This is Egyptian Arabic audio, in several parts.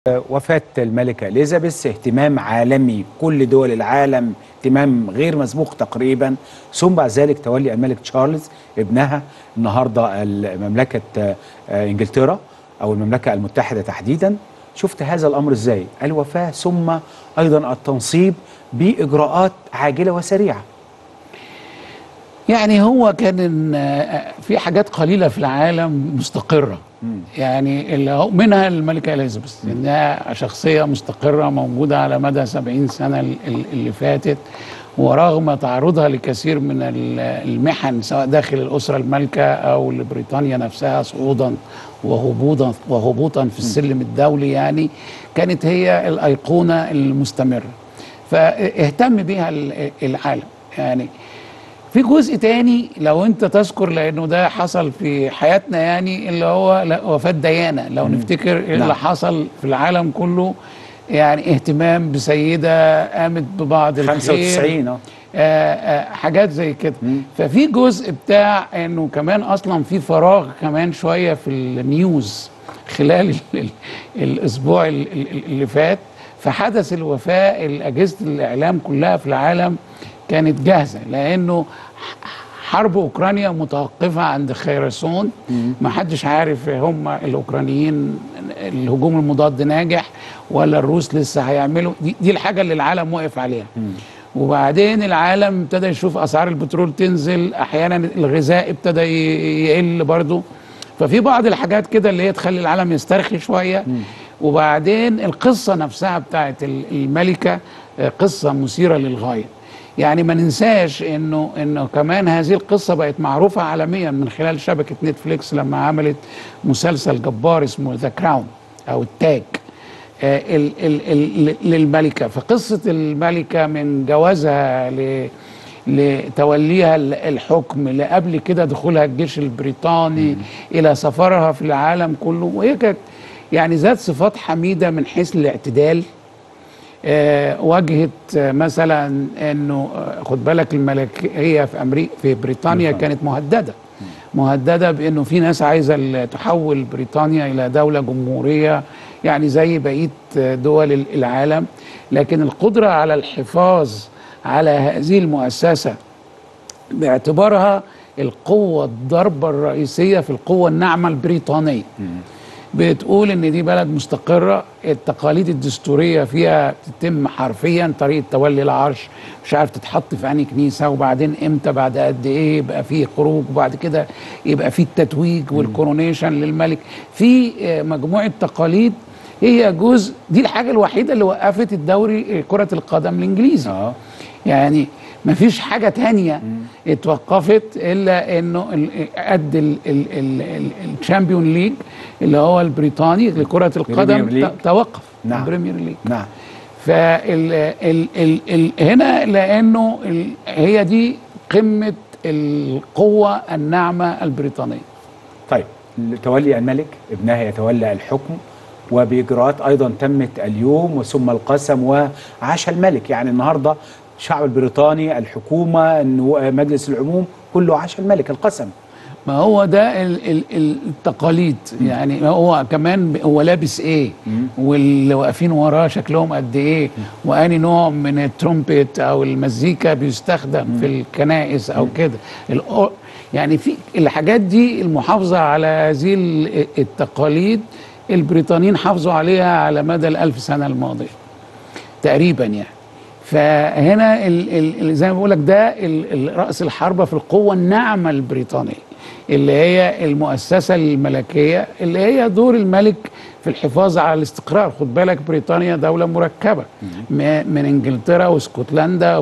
وفاة الملكة إليزابيث اهتمام عالمي كل دول العالم اهتمام غير مسبوق تقريبا ثم بعد ذلك تولي الملك تشارلز ابنها النهاردة مملكة إنجلترا أو المملكة المتحدة تحديدا شفت هذا الأمر إزاي الوفاة ثم أيضا التنصيب بإجراءات عاجلة وسريعة يعني هو كان في حاجات قليله في العالم مستقره يعني اللي هو منها الملكه اليزابيث انها شخصيه مستقره موجوده على مدى 70 سنه اللي فاتت ورغم تعرضها لكثير من المحن سواء داخل الاسره المالكه او لبريطانيا نفسها صعودا وهبوطا وهبوطا في السلم الدولي يعني كانت هي الايقونه المستمره فاهتم بها العالم يعني في جزء تاني لو انت تذكر لانه ده حصل في حياتنا يعني اللي هو وفاه ديانا لو مم. نفتكر نعم. اللي حصل في العالم كله يعني اهتمام بسيده قامت ببعض الخير 95 اه حاجات زي كده مم. ففي جزء بتاع انه كمان اصلا في فراغ كمان شويه في النيوز خلال ال ال الاسبوع اللي فات فحدث الوفاه اجهزه الاعلام كلها في العالم كانت جاهزه لانه حرب اوكرانيا متوقفه عند خيرسون ما حدش عارف هم الاوكرانيين الهجوم المضاد ناجح ولا الروس لسه هيعملوا دي, دي الحاجه اللي العالم وقف عليها وبعدين العالم ابتدى يشوف اسعار البترول تنزل احيانا الغذاء ابتدى يقل برضه ففي بعض الحاجات كده اللي هي تخلي العالم يسترخي شويه وبعدين القصه نفسها بتاعت الملكه قصه مثيره للغايه يعني ما ننساش انه انه كمان هذه القصه بقت معروفه عالميا من خلال شبكه نتفليكس لما عملت مسلسل جبار اسمه ذا كراون او التاج آه ال ال ال للملكه فقصه الملكه من جوازها ل لتوليها الحكم لقبل كده دخولها الجيش البريطاني الى سفرها في العالم كله وهي كانت يعني ذات صفات حميده من حيث الاعتدال آه واجهت آه مثلا انه آه خد بالك الملكيه في امريكا في بريطانيا كانت مهدده مهدده بانه في ناس عايزه تحول بريطانيا الى دوله جمهوريه يعني زي بقيه دول العالم لكن القدره على الحفاظ على هذه المؤسسه باعتبارها القوه الضربه الرئيسيه في القوه الناعمه البريطانيه بتقول ان دي بلد مستقره التقاليد الدستوريه فيها بتتم حرفيا طريقه تولي العرش مش عارف تتحط في انهي كنيسه وبعدين امتى بعد قد ايه يبقى في خروج وبعد كده يبقى في التتويج والكورونيشن للملك في مجموعه تقاليد هي جزء دي الحاجه الوحيده اللي وقفت الدوري كره القدم الانجليزي اه يعني ما فيش حاجة تانية اتوقفت إلا إنه قد الشامبيون ليج اللي هو البريطاني لكرة القدم توقف نعم البريمير ليج نعم فال ال ال ال هنا لأنه ال هي دي قمة القوة الناعمة البريطانية طيب تولي الملك ابنها يتولى الحكم وبإجراءات أيضا تمت اليوم وثم القسم وعاش الملك يعني النهارده الشعب البريطاني الحكومة مجلس العموم كله عاش الملك القسم ما هو ده ال ال التقاليد م. يعني هو كمان هو لابس ايه م. واللي واقفين وراه شكلهم قد ايه واني نوع من الترومبيت او المزيكا بيستخدم م. في الكنائس او كده يعني في الحاجات دي المحافظة على هذه التقاليد البريطانيين حافظوا عليها على مدى الألف سنة الماضية تقريبا يعني فهنا ال ال زي ما بقول لك ده راس الحربه في القوه الناعمه البريطانيه اللي هي المؤسسه الملكيه اللي هي دور الملك في الحفاظ على الاستقرار خد بالك بريطانيا دوله مركبه من انجلترا واسكتلندا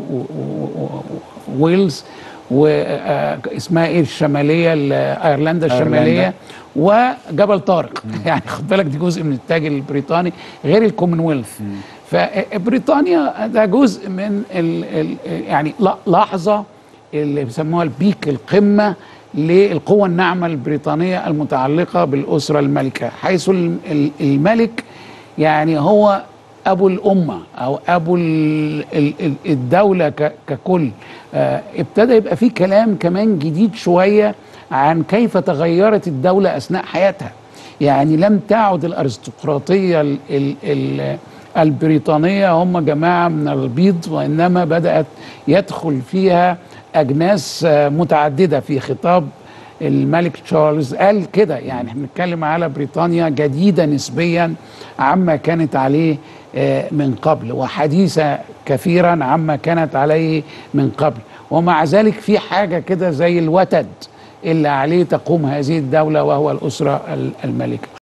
وويلز واسمها ايه الشماليه ايرلندا الشماليه وجبل طارق يعني خد بالك دي جزء من التاج البريطاني غير الكومنولث فبريطانيا ده جزء من ال ال يعني لحظه اللي بيسموها البيك القمه للقوه الناعمه البريطانيه المتعلقه بالاسره الملكه حيث الملك يعني هو ابو الامه او ابو الدوله ككل ابتدى يبقى في كلام كمان جديد شويه عن كيف تغيرت الدوله اثناء حياتها يعني لم تعد الارستقراطيه ال ال ال البريطانيه هم جماعه من البيض وانما بدات يدخل فيها اجناس آه، متعدده في خطاب الملك تشارلز قال كده يعني احنا بنتكلم على بريطانيا جديده نسبيا عما كانت عليه آه، من قبل وحديثه كثيرا عما كانت عليه من قبل ومع ذلك في حاجه كده زي الوتد اللي عليه تقوم هذه الدوله وهو الاسره ال- الملكه